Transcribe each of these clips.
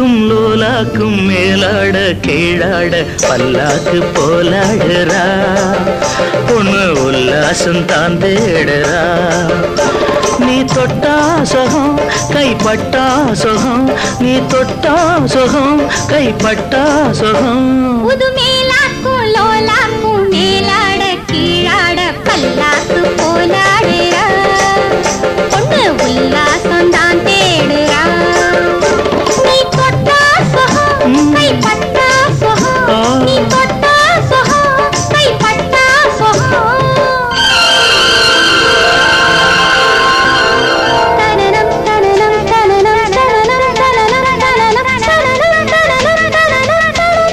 மேலாக்கும் லோலாக்கும் மேலாட கீழாட பல்லாக்கு போலாடுறா பொண்ணு உல்லாசம் தான் தேடுறா நீ தொட்டா சுகம் கைப்பட்டா சுகம் நீ தொட்டா சுகம் கைப்பட்டா சுகம் புது மேலாக்கும் லோலாக்கும் மேலாட கீழாட பல்லாக்கு போலாடுறா பொண்ணு உல்லாசம் தான் தேடுறா நீ தொட்டா சுகம் கை பட்டா சுகம் நீ தொட்டா சுகம் கை பட்டா சுகம் தனனம் தனனம் தனனம் தனனம் தனனம் தனனம் தனனம் தனனம்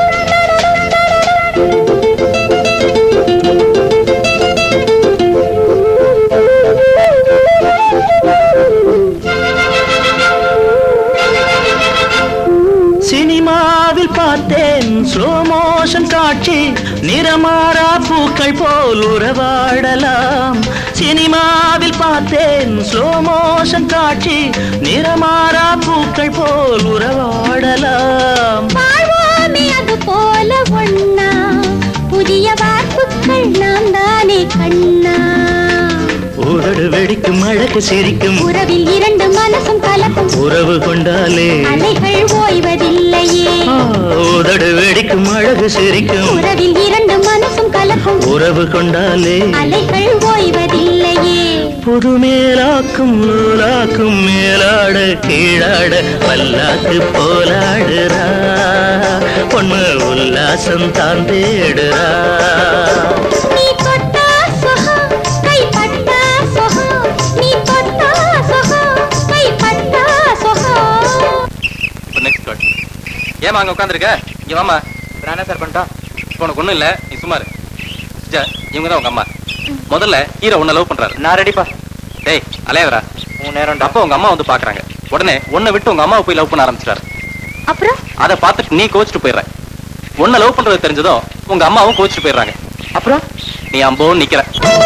சினிமாவில் பார்த்தேன் ஸ்லோ மோஷன் காட்சி நிறமாறா பூக்கள் போல் உறவாடலாம் சினிமாவில் பார்த்தேன் ஸ்லோ மோஷன் காட்சி நிறமாறா பூக்கள் போல் உறவாடலாம் வாழ்வோமே அது போல ஒண்ணா புதிய வார்ப்புகள் நாம் தானே கண்ணா உதடு வெடிக்கும் அழகு சிரிக்கும் உறவில் இரண்டு மனசும் கலக்கும் உறவு கொண்டாலே அலைகள் ஓய்வதில்லையே ஆ, உதடு வெடிக்கும் அழகு சிரிக்கும் உறவில் இரண்டு மனசும் கலக்கும் உறவு கொண்டாலே அலைகள் ஓய்வதில்லையே புது மேலாக்கும் நூலாக்கும் மேலாட கீழாட பல்லாக்கு போலாடுறா பொண்ணு உல்லாசம் தான் தேடுறா நீ தொட்டா சுகம் கை பட்டா சுகம் நீ தொட்டா சுகம் கை பட்டா சுகம் நெக்ஸ்ட் கார்டு ஏமா அங்க உட்காந்துருக்க இங்க வாமா நான் என்ன சார் பண்ணிட்டா இப்போ உனக்கு ஒண்ணும் இல்ல நீ சும்மா இரு சிஸ்டர், இவங்க தான் உங்க அம்மா முதல்ல ஹீரோ உன்னை லவ் பண்றாரு நான் ரெடிப்பா டேய் அலையவரா உன் நேரம் அப்போ உங்க அம்மா வந்து பாக்குறாங்க உடனே உன்னை விட்டு உங்க அம்மாவை போய் லவ் பண்ண ஆரம்பிச்சிட்டாரு அப்புறம் அதை பார்த்துட்டு நீ கோச்சிட்டு போயிடுற உன்னை லவ் பண்றது தெரிஞ்சதும் உங்க அம்மாவும் கோச்சிட்டு போயிடுறாங்க அப்புறம் நீ அம்போன்னு நிக்கிற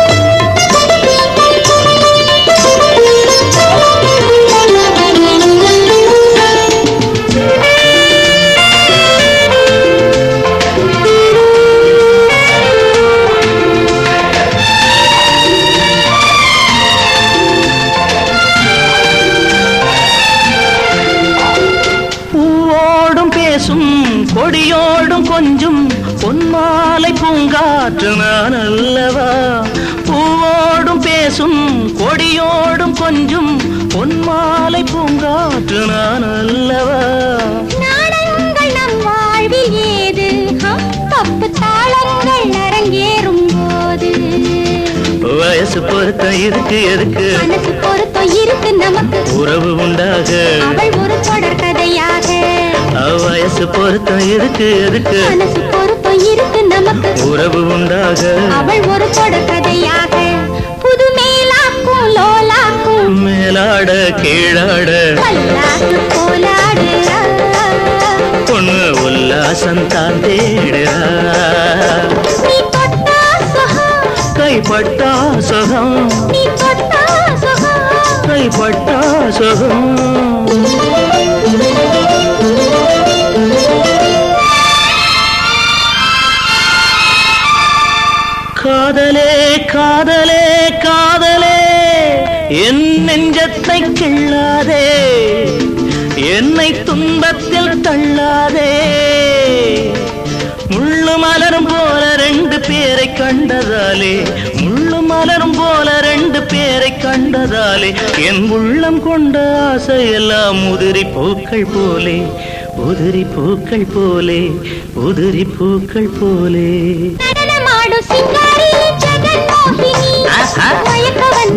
பூவோடும் பேசும் கொடியோடும் கொஞ்சம் பொன்மாலை பூங்காற்று நான் அல்லவா பூவோடும் பேசும் கொடியோடும் கொஞ்சம் பொன்மாலை பூங்காற்று நான் அல்லவா நாடங்கள் நம் வாழ்வில் ஏது ஹம், தப்பு தாளங்கள் அரங்கேறும் போது வயசு பொருத்தம் இருக்கு எதுக்கு மனசு பொருத்தம் இருக்கு நமக்கு உறவு உண்டாக அவள் ஒரு தொடர் கதையாக வயசு பொருத்தம் இருக்கு எதுக்கு மனசு பொருத்தம் இருக்கு நமக்கு உறவு உண்டாக அவள் ஒரு தொடர் கதையாக புது மேலாக்கும் லோலாக்கும் மேலாட கீழாட பல்லாக்கு போலாடுறா பொண்ணு உல்லாசம் தான் தேடுறா நீ தொட்டா சுகம் கைப்பட்டா சுகம் நீ தொட்டா சுகம் கைப்பட்டா சுகம் காதலே காதலே காதலே என் நெஞ்சத்தை கிள்ளாதே என்னை துன்பத்தில் தள்ளாதே முள்ளு மலரும் போல ரெண்டு பேரை கண்டதாலே முள்ளு மலரும் போல ரெண்டு பேரை கண்டதாலே என் உள்ளம் கொண்ட ஆசையெல்லாம் உதிரி பூக்கள் போலே உதிரி பூக்கள் போலே உதிரி பூக்கள் போலே நடனமாடும் சிங்காரி ஜெகன்மோகினி ஆஹா. மயக்க வந்த